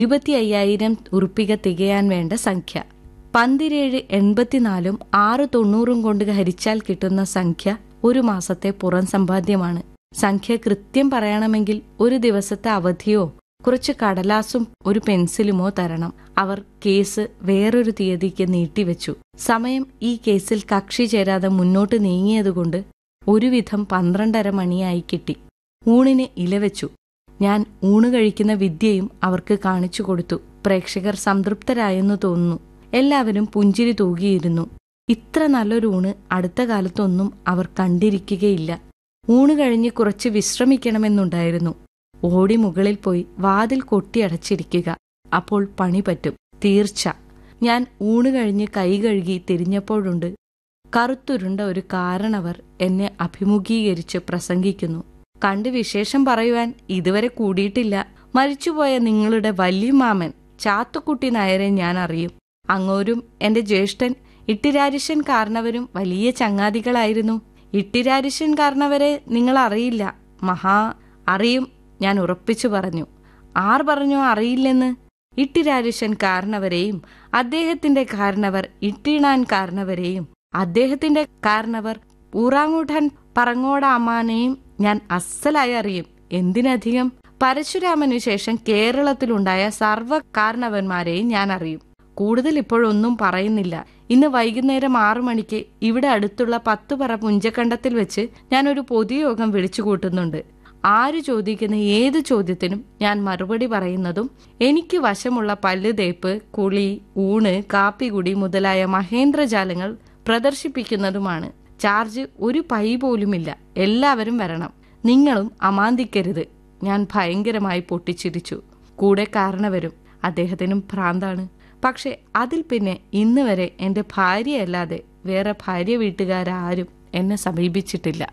ഇരുപത്തി അയ്യായിരം ഉറുപ്പിക തികയാൻ വേണ്ട സംഖ്യ പന്തിരേഴ് എൺപത്തിനാലും ആറ് തൊണ്ണൂറും കൊണ്ട് ഹരിച്ചാൽ കിട്ടുന്ന സംഖ്യ ഒരു മാസത്തെ പുറം സമ്പാദ്യമാണ് സംഖ്യ കൃത്യം പറയണമെങ്കിൽ ഒരു ദിവസത്തെ അവധിയോ കുറച്ച് കടലാസും ഒരു പെൻസിലുമോ തരണം അവർ കേസ് വേറൊരു തീയതിക്ക് നീട്ടിവെച്ചു സമയം ഈ കേസിൽ കക്ഷി ചേരാതെ മുന്നോട്ട് നീങ്ങിയതുകൊണ്ട് ഒരുവിധം പന്ത്രണ്ടര മണിയായി കിട്ടി ഊണിന് ഇലവെച്ചു ഞാൻ ഊണ് കഴിക്കുന്ന വിദ്യയും അവർക്ക് കാണിച്ചു കൊടുത്തു പ്രേക്ഷകർ സംതൃപ്തരായെന്നു തോന്നുന്നു എല്ലാവരും പുഞ്ചിരി തൂകിയിരുന്നു ഇത്ര നല്ലൊരു ഊണ് അടുത്ത കാലത്തൊന്നും അവർ കണ്ടിരിക്കുകയില്ല ഊണ് കഴിഞ്ഞ് കുറച്ച് വിശ്രമിക്കണമെന്നുണ്ടായിരുന്നു ഓടി മുകളിൽ പോയി വാതിൽ കൊട്ടിയടച്ചിരിക്കുക അപ്പോൾ പണി പറ്റും തീർച്ച ഞാൻ ഊണ് കഴിഞ്ഞ് കൈ കഴുകി തിരിഞ്ഞപ്പോഴുണ്ട് കറുത്തുരുണ്ട ഒരു കാരണവർ എന്നെ അഭിമുഖീകരിച്ച് പ്രസംഗിക്കുന്നു കണ്ട് വിശേഷം പറയുവാൻ ഇതുവരെ കൂടിയിട്ടില്ല മരിച്ചുപോയ നിങ്ങളുടെ വല്യമാമൻ ചാത്തുക്കുട്ടി നായരെ ഞാൻ അറിയും അങ്ങോരും എന്റെ ജ്യേഷ്ഠൻ ഇട്ടിരാരിഷൻ കാരണവരും വലിയ ചങ്ങാതികളായിരുന്നു ഇട്ടിരാരിഷൻ കാരണവരെ നിങ്ങൾ അറിയില്ല മഹാ അറിയും ഞാൻ ഉറപ്പിച്ചു പറഞ്ഞു ആർ പറഞ്ഞു അറിയില്ലെന്ന് ഇട്ടിരാരിഷൻ കാരണവരെയും അദ്ദേഹത്തിന്റെ കാരണവർ ഇട്ടിണാൻ കാരണവരെയും അദ്ദേഹത്തിന്റെ കാരണവർ ഊറാങ്ങൂട്ടാൻ പറങ്ങോടാമാനെയും ഞാൻ അസ്സലായി അറിയും എന്തിനധികം പരശുരാമനു ശേഷം കേരളത്തിലുണ്ടായ സർവ്വ കാരണവന്മാരെയും ഞാൻ അറിയും കൂടുതൽ ഇപ്പോഴൊന്നും പറയുന്നില്ല ഇന്ന് വൈകുന്നേരം ആറു മണിക്ക് ഇവിടെ അടുത്തുള്ള പത്ത് പറ പുഞ്ചക്കണ്ടത്തിൽ വെച്ച് ഞാൻ ഒരു പൊതുയോഗം വിളിച്ചു കൂട്ടുന്നുണ്ട് ആര് ചോദിക്കുന്ന ഏത് ചോദ്യത്തിനും ഞാൻ മറുപടി പറയുന്നതും എനിക്ക് വശമുള്ള പല്ല് തേപ്പ് കുളി ഊണ് കാപ്പികുടി മുതലായ മഹേന്ദ്രജാലങ്ങൾ പ്രദർശിപ്പിക്കുന്നതുമാണ് ചാർജ് ഒരു പൈ പോലുമില്ല എല്ലാവരും വരണം നിങ്ങളും അമാന്തിക്കരുത് ഞാൻ ഭയങ്കരമായി പൊട്ടിച്ചിരിച്ചു കൂടെ കാരണവരും അദ്ദേഹത്തിനും ഭ്രാന്താണ് പക്ഷെ അതിൽ പിന്നെ ഇന്ന് വരെ എന്റെ ഭാര്യയല്ലാതെ വേറെ ഭാര്യ വീട്ടുകാരാരും എന്നെ സമീപിച്ചിട്ടില്ല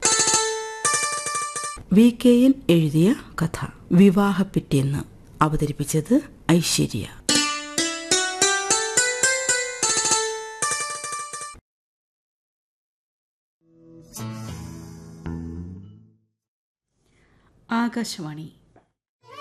വി കെ എൻ എഴുതിയ കഥ വിവാഹപ്പിറ്റെന്ന് അവതരിപ്പിച്ചത് ഐശ്വര്യ ആകാശവാണി